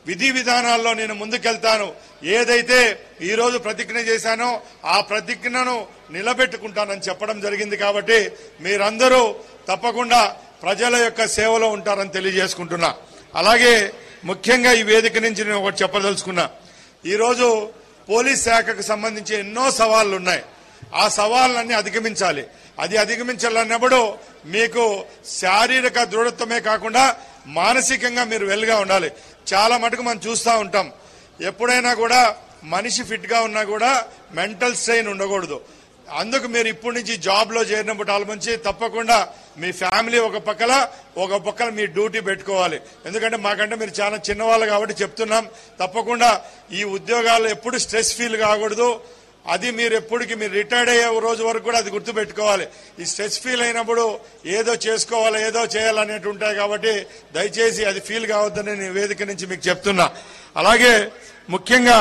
విధి విధానాల్లో నేను ముందుకెళ్తాను ఏదైతే ఈ రోజు ప్రతిజ్ఞ చేశానో ఆ ప్రతిజ్ఞను నిలబెట్టుకుంటానని చెప్పడం జరిగింది కాబట్టి మీరందరూ తప్పకుండా ప్రజల యొక్క సేవలో ఉంటారని తెలియజేసుకుంటున్నా అలాగే ముఖ్యంగా ఈ వేదిక నుంచి నేను ఒకటి చెప్పదలుచుకున్నా ఈరోజు పోలీస్ శాఖకు సంబంధించి ఎన్నో సవాళ్లు ఉన్నాయి ఆ సవాళ్ళన్నీ అధిగమించాలి అది అధిగమించాలన్నప్పుడు మీకు శారీరక దృఢత్వమే కాకుండా మానసికంగా మీరు వెలుగా ఉండాలి చాలా మటుకు మనం చూస్తూ ఉంటాం ఎప్పుడైనా కూడా మనిషి ఫిట్ గా ఉన్నా కూడా మెంటల్ స్ట్రెయిన్ ఉండకూడదు అందుకు మీరు ఇప్పటి నుంచి జాబ్ లో చేరినప్పుడు నుంచి తప్పకుండా మీ ఫ్యామిలీ ఒక పక్కల ఒక పక్కన మీ డ్యూటీ పెట్టుకోవాలి ఎందుకంటే మాకంటే మీరు చాలా చిన్నవాళ్ళు కాబట్టి చెప్తున్నాం తప్పకుండా ఈ ఉద్యోగాలు ఎప్పుడు స్ట్రెస్ ఫీల్ కాకూడదు అది మీరు ఎప్పటికి మీరు రిటైర్డ్ అయ్యే రోజు వరకు కూడా అది గుర్తుపెట్టుకోవాలి ఈ స్ట్రెస్ ఫీల్ అయినప్పుడు ఏదో చేసుకోవాలి ఏదో చేయాలనేటి ఉంటాయి కాబట్టి దయచేసి అది ఫీల్ కావద్దని నేను వేదిక నుంచి మీకు చెప్తున్నా అలాగే ముఖ్యంగా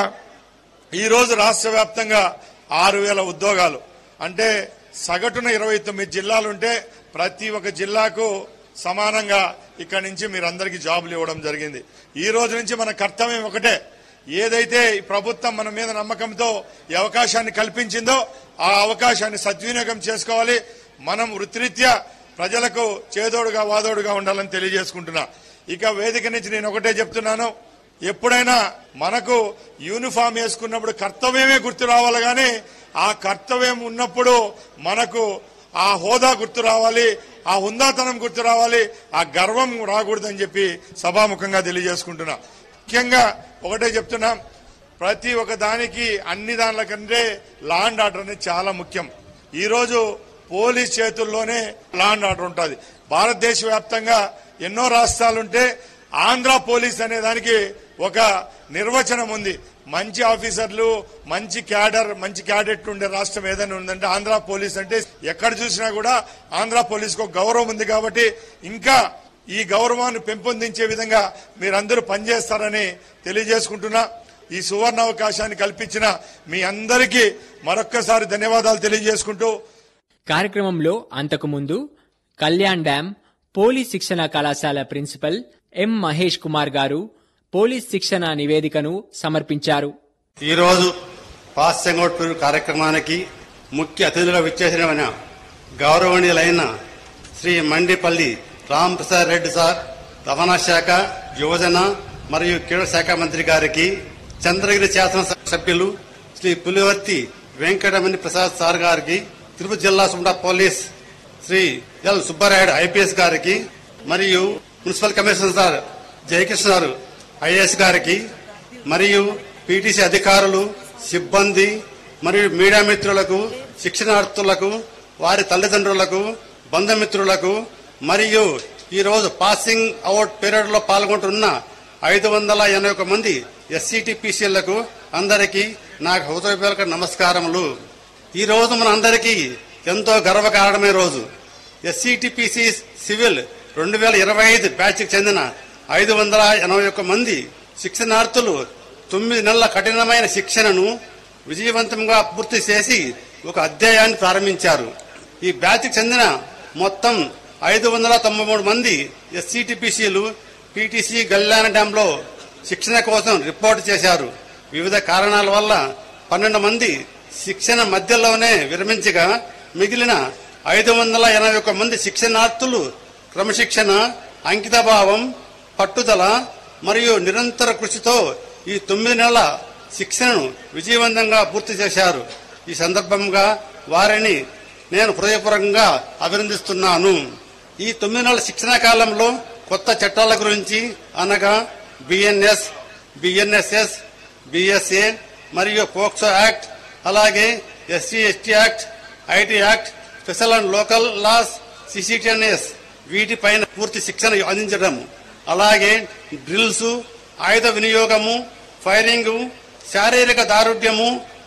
ఈ రోజు రాష్ట్ర వ్యాప్తంగా ఆరు వేల ఉద్యోగాలు అంటే సగటున ఇరవై తొమ్మిది జిల్లాలుంటే ప్రతి ఒక్క జిల్లాకు సమానంగా ఇక్కడి నుంచి మీరందరికీ జాబులు ఇవ్వడం జరిగింది ఈ రోజు నుంచి మన కర్తవ్యం ఒకటే ఏదైతే ఈ ప్రభుత్వం మన మీద నమ్మకంతో ఈ అవకాశాన్ని కల్పించిందో ఆ అవకాశాన్ని సద్వినియోగం చేసుకోవాలి మనం వృత్తిరీత్యా ప్రజలకు చేదోడుగా వాదోడుగా ఉండాలని తెలియజేసుకుంటున్నా ఇక వేదిక నుంచి నేను ఒకటే చెప్తున్నాను ఎప్పుడైనా మనకు యూనిఫామ్ వేసుకున్నప్పుడు కర్తవ్యమే గుర్తు రావాలి కానీ ఆ కర్తవ్యం ఉన్నప్పుడు మనకు ఆ హోదా గుర్తు రావాలి ఆ హుందాతనం గుర్తు రావాలి ఆ గర్వం రాకూడదని చెప్పి సభాముఖంగా తెలియజేసుకుంటున్నా ముఖ్యంగా ఒకటే చెప్తున్నాం ప్రతి ఒక్క దానికి అన్ని దానిల కంటే లాండ్ ఆర్డర్ అనేది చాలా ముఖ్యం ఈ రోజు పోలీస్ చేతుల్లోనే లాండ్ ఆర్డర్ ఉంటుంది భారతదేశ వ్యాప్తంగా ఎన్నో రాష్ట్రాలుంటే ఆంధ్ర పోలీస్ అనే దానికి ఒక నిర్వచనం ఉంది మంచి ఆఫీసర్లు మంచి క్యాడర్ మంచి క్యాడెట్ ఉండే రాష్ట్రం ఏదైనా ఉందంటే ఆంధ్ర పోలీస్ అంటే ఎక్కడ చూసినా కూడా ఆంధ్ర పోలీస్ కు గౌరవం ఉంది కాబట్టి ఇంకా ఈ గౌరవాన్ని పెంపొందించే విధంగా మీరందరూ పనిచేస్తారని తెలియజేసుకుంటున్నా ఈ సువర్ణ అవకాశాన్ని కల్పించిన మీ అందరికీ మరొక్కసారి ధన్యవాదాలు తెలియజేసుకుంటూ కార్యక్రమంలో అంతకుముందు కళ్యాణ్ డ్యాం పోలీస్ శిక్షణ కళాశాల ప్రిన్సిపల్ ఎం మహేష్ కుమార్ గారు పోలీస్ శిక్షణ నివేదికను సమర్పించారు ఈరోజు పాస్ చెంగోట్పూర్ కార్యక్రమానికి ముఖ్య అతిథులుగా విచ్చేసిన గౌరవనీయులైన శ్రీ మండిపల్లి రామ్ ప్రసాద్ రెడ్డి సార్ రవాణా శాఖ యువజన మరియు క్రీడా శాఖ మంత్రి గారికి చంద్రగిరి శాసన సభ్యులు శ్రీ పులివర్తి వెంకటమణి ప్రసాద్ సార్ గారికి తిరుపతి జిల్లా సుండా police Shri L Subbarayudu IPS గారికి మరియు మున్సిపల్ కమిషనర్ సార్ జయకృష్ణ గారు ఐఏఎస్ గారికి మరియు పీటీసీ అధికారులు సిబ్బంది మరియు మీడియా మిత్రులకు శిక్షణార్థులకు వారి తల్లిదండ్రులకు బంధుమిత్రులకు మరియు ఈ రోజు పాసింగ్ అవుట్ పీరియడ్ లో పాల్గొంటున్న ఐదు వందల ఎనభై ఒక మంది ఎస్సీటీపీసీలకు అందరికీ నాకు హృదయపూర్వక నమస్కారములు ఈ రోజు మన అందరికీ ఎంతో గర్వకారణమైన రోజు ఎస్సీటీపీసీ సివిల్ రెండు వేల ఇరవై ఐదు బ్యాచ్కి చెందిన ఐదు వందల ఎనభై ఒక్క మంది శిక్షణార్థులు తొమ్మిది నెలల కఠినమైన శిక్షణను విజయవంతంగా పూర్తి చేసి ఒక అధ్యాయాన్ని ప్రారంభించారు ఈ బ్యాచ్కి చెందిన మొత్తం ఐదు వందల తొంభై మూడు మంది ఎస్సీటీపీసీలు పీటీసీ గల్లాన డ్యాంలో శిక్షణ కోసం రిపోర్ట్ చేశారు వివిధ కారణాల వల్ల పన్నెండు మంది శిక్షణ మధ్యలోనే విరమించగా మిగిలిన ఐదు వందల ఎనభై ఒక్క మంది శిక్షణార్థులు క్రమశిక్షణ అంకితభావం పట్టుదల మరియు నిరంతర కృషితో ఈ తొమ్మిది నెలల శిక్షణను విజయవంతంగా పూర్తి చేశారు ఈ సందర్భంగా వారిని నేను హృదయపూర్వకంగా అభినందిస్తున్నాను ఈ తొమ్మిది నెలల శిక్షణ కాలంలో కొత్త చట్టాల గురించి అనగా బిఎన్ఎస్ బిఎన్ఎస్ఎస్ బిఎస్ఏ మరియు పోక్సో యాక్ట్ అలాగే SC ST act IT act special and local laws CCTNS వీటిపైన పూర్తి శిక్షణ అందించడం అలాగే డ్రిల్స్ ఆయుధ వినియోగము ఫైరింగ్ శారీరక దారుఢ్యము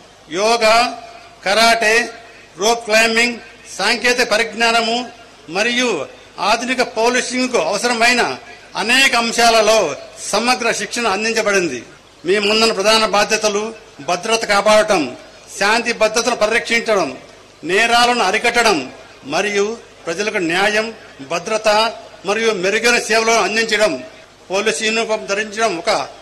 యోగా కరాటే రోప్ క్లైంబింగ్ సాంకేతిక పరిజ్ఞానము మరియు ఆధునిక పోలీసింగ్ కు అవసరమైన అనేక అంశాలలో సమగ్ర శిక్షణ అందించబడింది మీ ముందున్న ప్రధాన బాధ్యతలు భద్రత కాపాడటం శాంతి భద్రతను పరిరక్షించడం నేరాలను అరికట్టడం మరియు ప్రజలకు న్యాయం భద్రత మరియు మెరుగైన సేవలను అందించడం పోలీసు యూనిఫామ్ ధరించడం ఒక